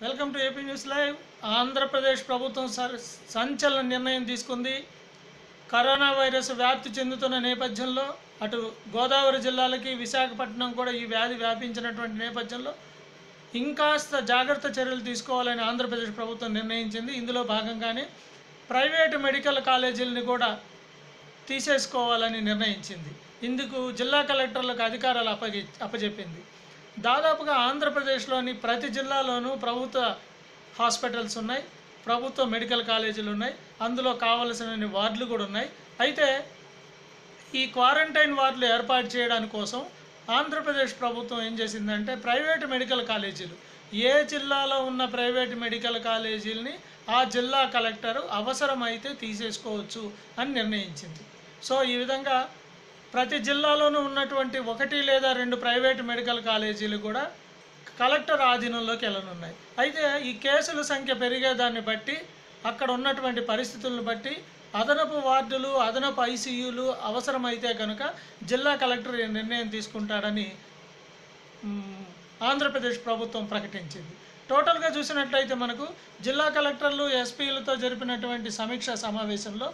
welcome to AP news live Andhra Pradesh ప్రభుత్వం సర్- సంచలన నిర్ణయం తీసుకుంది కరోనా వైరస్ వ్యాప్తి చెందుతున్న నేపథ్యంలో అటు గోదావరి జిల్లాలకి విశాఖపట్నం కూడా ఈ వ్యాధి వ్యాపించినటువంటి నేపథ్యంలో ఇంకాస్త జాగ్రత్త చర్యలు తీసుకోవాలని ఆంధ్రప్రదేశ్ ప్రభుత్వం నిర్ణయించింది ఇందులో భాగంగానే ప్రైవేటు మెడికల్ కాలేజీలని కూడా తీసేసుకోవాలని నిర్ణయించింది ఇందుకు జిల్లా కలెక్టర్లకు అధికారాలు అప్పగి అప్పచెప్పింది దాదాపుగా ఆంధ్రప్రదేశ్లోని ప్రతి జిల్లాలోనూ ప్రభుత్వ హాస్పిటల్స్ ఉన్నాయి ప్రభుత్వ మెడికల్ కాలేజీలు ఉన్నాయి అందులో కావలసిన వార్డులు కూడా ఉన్నాయి అయితే ఈ క్వారంటైన్ వార్డులు ఏర్పాటు చేయడానికి కోసం ఆంధ్రప్రదేశ్ ప్రభుత్వం ఏం చేసిందంటే ప్రైవేటు మెడికల్ కాలేజీలు ఏ జిల్లాలో ఉన్న ప్రైవేటు మెడికల్ కాలేజీలని ఆ జిల్లా కలెక్టర్ అవసరమైతే తీసేసుకోవచ్చు అని నిర్ణయించింది సో ఈ విధంగా ప్రతి జిల్లాలోనూ ఉన్నటువంటి ఒకటి లేదా రెండు ప్రైవేటు మెడికల్ కాలేజీలు కూడా కలెక్టర్ ఆధీనంలోకి వెళ్ళనున్నాయి అయితే ఈ కేసుల సంఖ్య పెరిగేదాన్ని బట్టి అక్కడ ఉన్నటువంటి పరిస్థితులను బట్టి అదనపు వార్డులు అదనపు ఐసీయూలు అవసరమైతే కనుక జిల్లా కలెక్టర్ ఈ నిర్ణయం తీసుకుంటాడని మ్, ఆంధ్రప్రదేశ్ ప్రభుత్వం ప్రకటించింది టోటల్గా చూసినట్లయితే మనకు జిల్లా కలెక్టర్లు ఎస్పీలతో జరిపినటువంటి సమీక్షా సమావేశంలో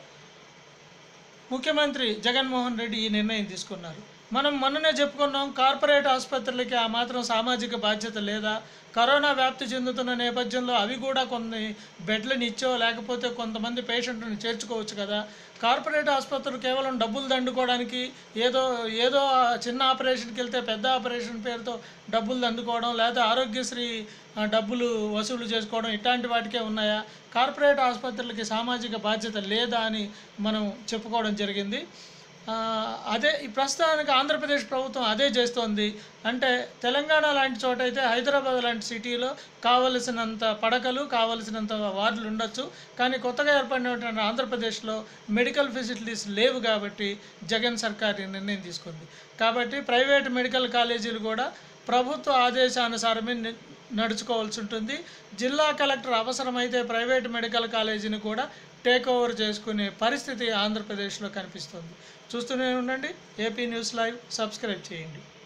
ముఖ్యమంత్రి జగన్మోహన్ రెడ్డి ఈ నిర్ణయం తీసుకున్నారు మనం మొన్ననే చెప్పుకున్నాం కార్పొరేట్ ఆసుపత్రులకి ఆ మాత్రం సామాజిక బాధ్యత లేదా కరోనా వ్యాప్తి చెందుతున్న నేపథ్యంలో అవి కూడా కొన్ని బెడ్లను ఇచ్చో లేకపోతే కొంతమంది పేషెంట్లను చేర్చుకోవచ్చు కదా కార్పొరేట్ ఆసుపత్రులు కేవలం డబ్బులు దండుకోవడానికి ఏదో ఏదో చిన్న ఆపరేషన్కి వెళ్తే పెద్ద ఆపరేషన్ పేరుతో డబ్బులు దండుకోవడం లేదా ఆరోగ్యశ్రీ ఆ, డబ్బులు వసూలు చేసుకోవడం ఇట్లాంటి వాటికే ఉన్నాయా కార్పొరేట్ ఆసుపత్రులకి సామాజిక బాధ్యత లేదా అని మనం చెప్పుకోవడం జరిగింది ఆ, అదే ఈ ప్రస్తుతానికి ఆంధ్రప్రదేశ్ ప్రభుత్వం అదే చేస్తోంది అంటే తెలంగాణ లాంటి చోట అయితే హైదరాబాద్ లాంటి సిటీలో కావలసినంత పడకలు కావలసినంత వార్డులు ఉండొచ్చు కానీ కొత్తగా ఏర్పడినటువంటి ఆంధ్రప్రదేశ్లో మెడికల్ ఫెసిలిటీస్ లేవు కాబట్టి జగన్ సర్కార్ ఈ నిర్ణయం తీసుకుంది కాబట్టి ప్రైవేట్ మెడికల్ కాలేజీలు కూడా ప్రభుత్వ ఆదేశానుసారమే ని- నడుచుకోవాల్సి ఉంటుంది జిల్లా కలెక్టర్ అవసరమైతే ప్రైవేట్ మెడికల్ కాలేజీని కూడా టేక్ ఓవర్ చేసుకునే పరిస్థితి ఆంధ్రప్రదేశ్లో కనిపిస్తుంది చూస్తూనే ఉండండి ఏపీ న్యూస్ లైవ్ సబ్స్క్రైబ్ చేయండి